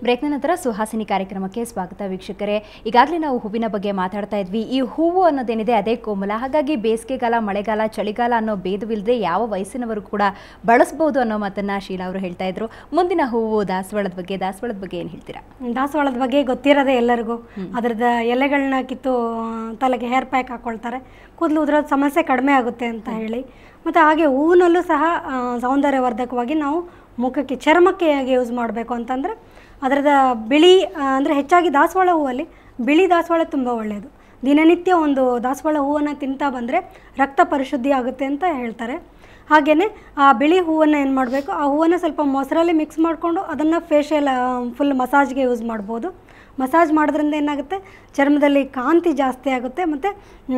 ಬ್ರೇಕ್ನ ನಂತರ ಸುಹಾಸಿನಿ ಕಾರ್ಯಕ್ರಮಕ್ಕೆ ಸ್ವಾಗತ ವೀಕ್ಷಕರೇ ಈಗಾಗಲೇ ನಾವು ಹೂವಿನ ಬಗ್ಗೆ ಮಾತಾಡ್ತಾ ಇದ್ವಿ ಈ ಹೂವು ಅನ್ನೋದೇನಿದೆ ಅದೇ ಕೋಮಲ ಹಾಗಾಗಿ ಬೇಸಿಗೆಗಾಲ ಮಳೆಗಾಲ ಚಳಿಗಾಲ ಅನ್ನೋ ಭೇದವಿಲ್ಲದೆ ಯಾವ ವಯಸ್ಸಿನವರು ಕೂಡ ಬಳಸ್ಬೋದು ಅನ್ನೋ ಮಾತನ್ನ ಶೀಲಾ ಅವರು ಹೇಳ್ತಾ ಇದ್ರು ಮುಂದಿನ ಹೂವು ದಾಸವಾಳದ ಬಗ್ಗೆ ದಾಸವಾಳದ ಬಗ್ಗೆ ಏನು ಹೇಳ್ತೀರಾ ದಾಸವಾಳದ ಬಗ್ಗೆ ಗೊತ್ತಿರೋದೇ ಎಲ್ಲರಿಗೂ ಅದರದ ಎಲೆಗಳನ್ನ ಕಿತ್ತು ಆ, ತಲೆಗೆ ಹೇರ್ ಪ್ಯಾಕ್ ಹಾಕ್ಕೊಳ್ತಾರೆ ಕೂದಲು ಉದುರೋದು ಸಮಸ್ಯೆ ಕಡಿಮೆ ಆಗುತ್ತೆ ಅಂತ ಹೇಳಿ ಮತ್ತು ಹಾಗೆ ಹೂವಿನಲ್ಲೂ ಸಹ ಆ, ಸೌಂದರ್ಯವರ್ಧಕವಾಗಿ ನಾವು ಮುಖಕ್ಕೆ ಚರ್ಮಕ್ಕೆ ಹೇಗೆ ಯೂಸ್ ಮಾಡಬೇಕು ಅಂತಂದರೆ ಅದರದ ಬಿಳಿ ಅಂದರೆ ಹೆಚ್ಚಾಗಿ ದಾಸವಾಳ ಹೂವಲ್ಲಿ ಬಿಳಿ ದಾಸವಾಳ ತುಂಬ ಒಳ್ಳೆಯದು ದಿನನಿತ್ಯ ಒಂದು ದಾಸವಾಳ ಹೂವನ್ನು ತಿಂತಾ ಬಂದರೆ ರಕ್ತ ಪರಿಶುದ್ಧಿ ಆಗುತ್ತೆ ಅಂತ ಹೇಳ್ತಾರೆ ಹಾಗೆಯೇ ಆ ಬಿಳಿ ಹೂವನ್ನು ಏನು ಮಾಡಬೇಕು ಆ ಹೂವನ್ನು ಸ್ವಲ್ಪ ಮೊಸರಲ್ಲಿ ಮಿಕ್ಸ್ ಮಾಡಿಕೊಂಡು ಅದನ್ನು ಫೇಶಿಯಲ್ ಫುಲ್ ಮಸಾಜ್ಗೆ ಯೂಸ್ ಮಾಡ್ಬೋದು ಮಸಾಜ್ ಮಾಡೋದ್ರಿಂದ ಏನಾಗುತ್ತೆ ಚರ್ಮದಲ್ಲಿ ಕಾಂತಿ ಜಾಸ್ತಿ ಆಗುತ್ತೆ ಮತ್ತು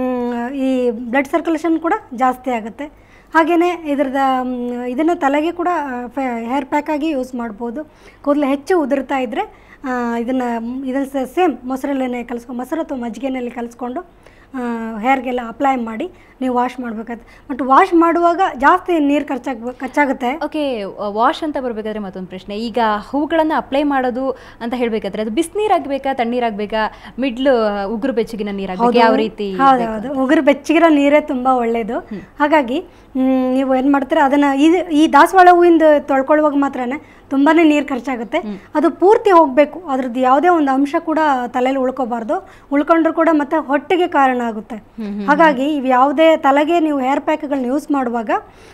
ಈ ಬ್ಲಡ್ ಸರ್ಕ್ಯುಲೇಷನ್ ಕೂಡ ಜಾಸ್ತಿ ಆಗುತ್ತೆ ಹಾಗೆಯೇ ಇದ್ರದ ಇದನ್ನು ತಲೆಗೆ ಕೂಡ ಹೇರ್ ಪ್ಯಾಕಾಗಿ ಯೂಸ್ ಮಾಡ್ಬೋದು ಕೂದಲು ಹೆಚ್ಚು ಉದುರ್ತಾ ಇದ್ದರೆ ಇದನ್ನು ಇದನ್ನು ಸೇಮ್ ಮೊಸರಲ್ಲೇ ಕಲಿಸ್ಕೊಂಡು ಮೊಸರು ಅಥವಾ ಮಜ್ಜಿಗೆನಲ್ಲಿ ಕಲಿಸ್ಕೊಂಡು ಹೇರ್ಗೆಲ್ಲ ಅಪ್ಲೈ ಮಾಡಿ ನೀವು ವಾಶ್ ಮಾಡಬೇಕಾಗುತ್ತೆ ಬಟ್ ವಾಶ್ ಮಾಡುವಾಗ ಜಾಸ್ತಿ ನೀರು ಖರ್ಚಾಗ ಖರ್ಚಾಗುತ್ತೆ ಓಕೆ ವಾಶ್ ಅಂತ ಬರಬೇಕಾದ್ರೆ ಮತ್ತೊಂದು ಪ್ರಶ್ನೆ ಈಗ ಹೂಗಳನ್ನು ಅಪ್ಲೈ ಮಾಡೋದು ಅಂತ ಹೇಳಬೇಕಾದ್ರೆ ಅದು ಬಿಸಿನೀರಾಗಬೇಕಾ ತಣ್ಣೀರಾಗಬೇಕಾ ಮಿಡ್ಲು ಉಗುರು ಬೆಚ್ಚಗಿನ ನೀರಾಗಬೇಕು ಯಾವ ರೀತಿ ಹೌದು ಹೌದು ಉಗುರು ಬೆಚ್ಚಗಿರೋ ನೀರೇ ತುಂಬ ಒಳ್ಳೆಯದು ಹಾಗಾಗಿ ಮ್, ನೀವು ಏನು ಮಾಡ್ತೀರಾ ಅದನ್ನು ಇದು ಈ ದಾಸವಾಳ ಹೂವಿಂದ ತೊಳ್ಕೊಳ್ಳುವಾಗ ಮಾತ್ರನೇ ತುಂಬಾ ನೀರು ಖರ್ಚಾಗುತ್ತೆ ಅದು ಪೂರ್ತಿ ಹೋಗಬೇಕು ಅದ್ರದ್ದು ಯಾವುದೇ ಒಂದು ಅಂಶ ಕೂಡ ತಲೆಯಲ್ಲಿ ಉಳ್ಕೋಬಾರ್ದು ಉಳ್ಕೊಂಡ್ರು ಕೂಡ ಮತ್ತೆ ಹೊಟ್ಟೆಗೆ ಕಾರಣ ಆಗುತ್ತೆ ಹಾಗಾಗಿ ಇವು ಯಾವುದೇ ತಲೆಗೆ ನೀವು ಹೇರ್ ಪ್ಯಾಕ್ಗಳನ್ನ ಯೂಸ್ ಮಾಡುವಾಗ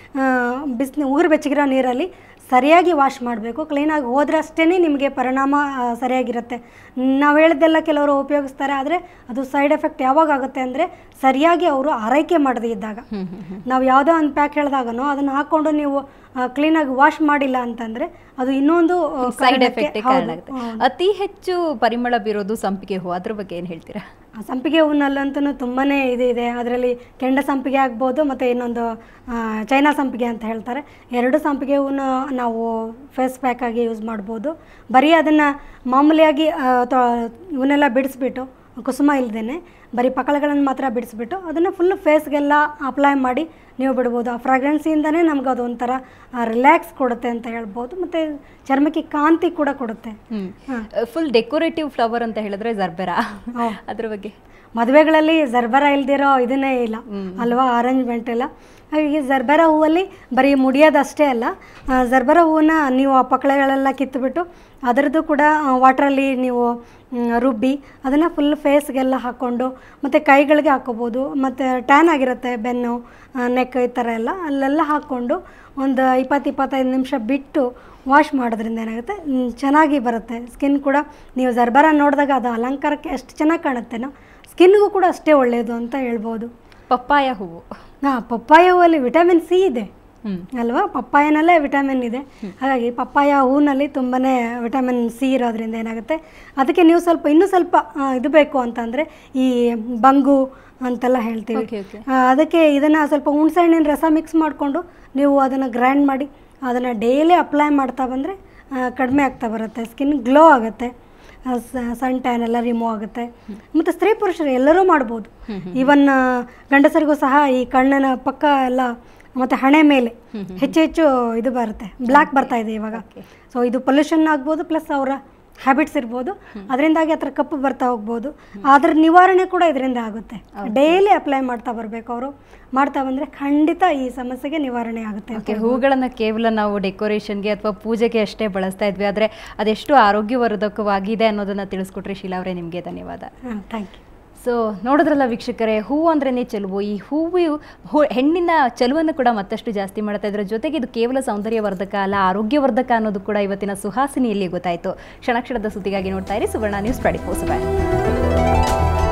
ಬಿಸಿ ಉಗುರು ಬೆಚ್ಚಗಿರೋ ನೀರಲ್ಲಿ ಸರಿಯಾಗಿ ವಾಶ್ ಮಾಡಬೇಕು ಕ್ಲೀನಾಗಿ ಹೋದ್ರೆ ಅಷ್ಟೇ ನಿಮಗೆ ಪರಿಣಾಮ ಆ, ಸರಿಯಾಗಿರುತ್ತೆ ನಾವು ಹೇಳಿದ್ದೆಲ್ಲ ಕೆಲವರು ಉಪಯೋಗಿಸ್ತಾರೆ ಆದರೆ ಅದು ಸೈಡ್ ಎಫೆಕ್ಟ್ ಯಾವಾಗ ಆಗುತ್ತೆ ಅಂದರೆ ಸರಿಯಾಗಿ ಅವರು ಆರೈಕೆ ಮಾಡದೇ ಇದ್ದಾಗ ನಾವು ಯಾವುದೋ ಒಂದು ಪ್ಯಾಕ್ ಹೇಳಿದಾಗನೋ ಅದನ್ನು ಹಾಕ್ಕೊಂಡು ನೀವು ಕ್ಲೀನಾಗಿ ವಾಶ್ ಮಾಡಿಲ್ಲ ಅಂತಂದರೆ ಅದು ಇನ್ನೊಂದು ಆ, ಸೈಡ್ ಕಾರಣಕ್ಕೆ- ಎಫೆಕ್ಟ್ ಹೌದು. ಕಾರಣ ಆಗುತ್ತೆ ಅತಿ ಹೆಚ್ಚು ಪರಿಮಳ ಬೀರೋದು ಸಂಪಿಗೆ ಹೂ ಅದ್ರ ಬಗ್ಗೆ ಏನು ಹೇಳ್ತೀರಾ ಆ ಸಂಪಿಗೆ ಹೂವಿನಲ್ಲಂತೂ ತುಂಬಾ ಇದು ಇದೆ ಅದರಲ್ಲಿ ಕೆಂಡ ಸಂಪಿಗೆ ಆಗ್ಬೋದು ಮತ್ತು ಇನ್ನೊಂದು ಆ, ಚೈನಾ ಸಂಪಿಗೆ ಅಂತ ಹೇಳ್ತಾರೆ ಎರಡು ಸಂಪಿಗೆ ಹೂವನ್ನು ನಾವು ಫೇಸ್ ಪ್ಯಾಕಾಗಿ ಯೂಸ್ ಮಾಡ್ಬೋದು ಬರೀ ಅದನ್ನು ಮಾಮೂಲಿಯಾಗಿ ಆ, ತೊ- ಇವನ್ನೆಲ್ಲ ಬಿಡಿಸ್ಬಿಟ್ಟು ಕುಸುಮ ಇಲ್ದೇನೆ ಬರೀ ಪಕಳಗಳನ್ನು ಮಾತ್ರ ಬಿಡಿಸ್ಬಿಟ್ಟು ಅದನ್ನು ಫುಲ್ ಫೇಸ್ಗೆಲ್ಲ ಅಪ್ಲೈ ಮಾಡಿ ನೀವು ಬಿಡ್ಬೋದು ಆ ಫ್ರಾಗ್ರೆನ್ಸಿಯಿಂದನೇ ನಮ್ಗೆ ಅದು ಒಂಥರ ರಿಲ್ಯಾಕ್ಸ್ ಕೊಡುತ್ತೆ ಅಂತ ಹೇಳ್ಬೋದು ಮತ್ತು ಚರ್ಮಕ್ಕೆ ಕಾಂತಿ ಕೂಡ ಕೊಡುತ್ತೆ ಹಾಂ ಫುಲ್ ಡೆಕೋರೇಟಿವ್ ಫ್ಲವರ್ ಅಂತ ಹೇಳಿದ್ರೆ ಜರ್ಬೆರಾ ಹೌದು. ಅದ್ರ ಬಗ್ಗೆ ಮದುವೆಗಳಲ್ಲಿ ಜರ್ಬರ ಇಲ್ದಿರೋ ಇದನ್ನೇ ಇಲ್ಲ ಅಲ್ವಾ ಅರೇಂಜ್ಮೆಂಟ್ ಎಲ್ಲ ಹಾಗಾಗಿ ಜರ್ಬರ ಹೂವಲ್ಲಿ ಬರೀ ಮುಡಿಯೋದಷ್ಟೇ ಅಲ್ಲ ಆ, ಜರ್ಬರ ಹೂವನ್ನ ನೀವು ಆ ಪಕ್ಕಳೆಗಳೆಲ್ಲ ಕಿತ್ತುಬಿಟ್ಟು ಅದರದ್ದು ಕೂಡ ವಾಟ್ರಲ್ಲಿ ನೀವು ಮ್, ರುಬ್ಬಿ ಅದನ್ನು ಫುಲ್ ಫೇಸ್ಗೆಲ್ಲ ಹಾಕ್ಕೊಂಡು ಮತ್ತು ಕೈಗಳಿಗೆ ಹಾಕ್ಕೋಬೋದು ಮತ್ತು ಟ್ಯಾನ್ ಆಗಿರುತ್ತೆ ಬೆನ್ನು ನೆಕ್ ಈ ಥರ ಎಲ್ಲ ಅಲ್ಲೆಲ್ಲ ಹಾಕ್ಕೊಂಡು ಒಂದು ಇಪ್ಪತ್ತು ಇಪ್ಪತ್ತೈದು ನಿಮಿಷ ಬಿಟ್ಟು ವಾಶ್ ಮಾಡೋದ್ರಿಂದ ಏನಾಗುತ್ತೆ ಮ್, ಚೆನ್ನಾಗಿ ಬರುತ್ತೆ ಸ್ಕಿನ್ ಕೂಡ ನೀವು ಜರ್ಬರ ನೋಡಿದಾಗ ಅದು ಅಲಂಕಾರಕ್ಕೆ ಎಷ್ಟು ಚೆನ್ನಾಗಿ ಕಾಣುತ್ತೇನೋ ಸ್ಕಿನ್ಗೂ ಕೂಡ ಅಷ್ಟೇ ಒಳ್ಳೆಯದು ಅಂತ ಹೇಳ್ಬೋದು ಪಪ್ಪಾಯ ಹೂವು ಹಾಂ ಪಪ್ಪಾಯ ಹೂವಲ್ಲಿ ವಿಟಮಿನ್ ಸಿ ಇದೆ ಹ್ಮ್. ಅಲ್ವಾ ಪಪ್ಪಾಯನಲ್ಲೇ ವಿಟಮಿನ್ ಇದೆ ಹಾಗಾಗಿ ಪಪ್ಪಾಯ ಹೂವಿನಲ್ಲಿ ತುಂಬಾ ವಿಟಮಿನ್ ಸಿ ಇರೋದ್ರಿಂದ ಏನಾಗುತ್ತೆ ಅದಕ್ಕೆ ನೀವು ಸ್ವಲ್ಪ ಇನ್ನೂ ಸ್ವಲ್ಪ ಆ, ಇದು ಬೇಕು ಅಂತಂದರೆ ಈ ಬಂಗು ಅಂತೆಲ್ಲ ಹೇಳ್ತೀವಿ Okay, okay. ಆ, ಅದಕ್ಕೆ ಇದನ್ನು ಸ್ವಲ್ಪ ಹುಣಸೆಹಣ್ಣಿನ ರಸ ಮಿಕ್ಸ್ ಮಾಡಿಕೊಂಡು ನೀವು ಅದನ್ನು ಗ್ರೈಂಡ್ ಮಾಡಿ ಅದನ್ನು ಡೈಲಿ ಅಪ್ಲೈ ಮಾಡ್ತಾ ಬಂದರೆ ಕಡಿಮೆ ಆಗ್ತಾ ಬರುತ್ತೆ ಸ್ಕಿನ್ ಗ್ಲೋ ಆಗುತ್ತೆ ಆ, ಸ- ಸನ್ ಟ್ಯಾನ್ ಎಲ್ಲ ರಿಮೂವ್ ಆಗುತ್ತೆ ಮತ್ತು ಸ್ತ್ರೀ ಪುರುಷರು ಎಲ್ಲರೂ ಮಾಡ್ಬೋದು ಈವನ್ ಗಂಡಸರಿಗೂ ಸಹ ಈ ಕಣ್ಣಿನ ಪಕ್ಕ ಎಲ್ಲ ಮತ್ತು ಹಣೆ ಮೇಲೆ ಹೆಚ್ಚು ಹೆಚ್ಚು ಇದು ಬರುತ್ತೆ ಬ್ಲ್ಯಾಕ್ ಬರ್ತಾ ಇದೆ ಇವಾಗ ಸೊ ಇದು ಪೊಲ್ಯೂಷನ್ ಆಗ್ಬೋದು ಪ್ಲಸ್ ಅವರ ಹ್ಯಾಬಿಟ್ಸ್ ಇರ್ಬೋದು ಅದರಿಂದಾಗಿ ಆ ಥರ ಕಪ್ಪು ಬರ್ತಾ ಹೋಗ್ಬೋದು ಅದ್ರ ನಿವಾರಣೆ ಕೂಡ ಇದರಿಂದ ಆಗುತ್ತೆ ಡೈಲಿ ಅಪ್ಲೈ ಮಾಡ್ತಾ ಬರಬೇಕು ಅವರು ಮಾಡ್ತಾ ಬಂದರೆ ಖಂಡಿತ ಈ ಸಮಸ್ಯೆಗೆ ನಿವಾರಣೆ ಆಗುತ್ತೆ ಓಕೆ ಹೂಗಳನ್ನು ಕೇವಲ ನಾವು ಡೆಕೋರೇಷನ್ಗೆ ಅಥವಾ ಪೂಜೆಗೆ ಅಷ್ಟೇ ಬಳಸ್ತಾ ಇದ್ವಿ ಆದರೆ ಅದೆಷ್ಟು ಆರೋಗ್ಯವರ್ಧಕವಾಗಿದೆ ಅನ್ನೋದನ್ನ ತಿಳಿಸ್ಕೊಟ್ರಿ ಶೀಲಾ ಅವರೇ ನಿಮಗೆ ಧನ್ಯವಾದ ಹಾಂ ಥ್ಯಾಂಕ್ ಯು ಸೊ ನೋಡಿದ್ರಲ್ಲ ವೀಕ್ಷಕರೇ ಹೂವು ಅಂದ್ರೇ ಚೆಲುವು ಈ ಹೂವು ಹೂ ಹೆಣ್ಣಿನ ಚೆಲುವನ್ನು ಕೂಡ ಮತ್ತಷ್ಟು ಜಾಸ್ತಿ ಮಾಡ್ತಾ ಇದ್ರ ಜೊತೆಗೆ ಇದು ಕೇವಲ ಸೌಂದರ್ಯವರ್ಧಕ ಅಲ್ಲ ಆರೋಗ್ಯವರ್ಧಕ ಅನ್ನೋದು ಕೂಡ ಇವತ್ತಿನ ಸುಹಾಸಿನಿಯಲ್ಲಿ ಗೊತ್ತಾಯಿತು ಕ್ಷಣ ಕ್ಷಣದ ಸುದ್ದಿಗಾಗಿ ನೋಡ್ತಾ ಇರಿ Suvarna news twenty four seven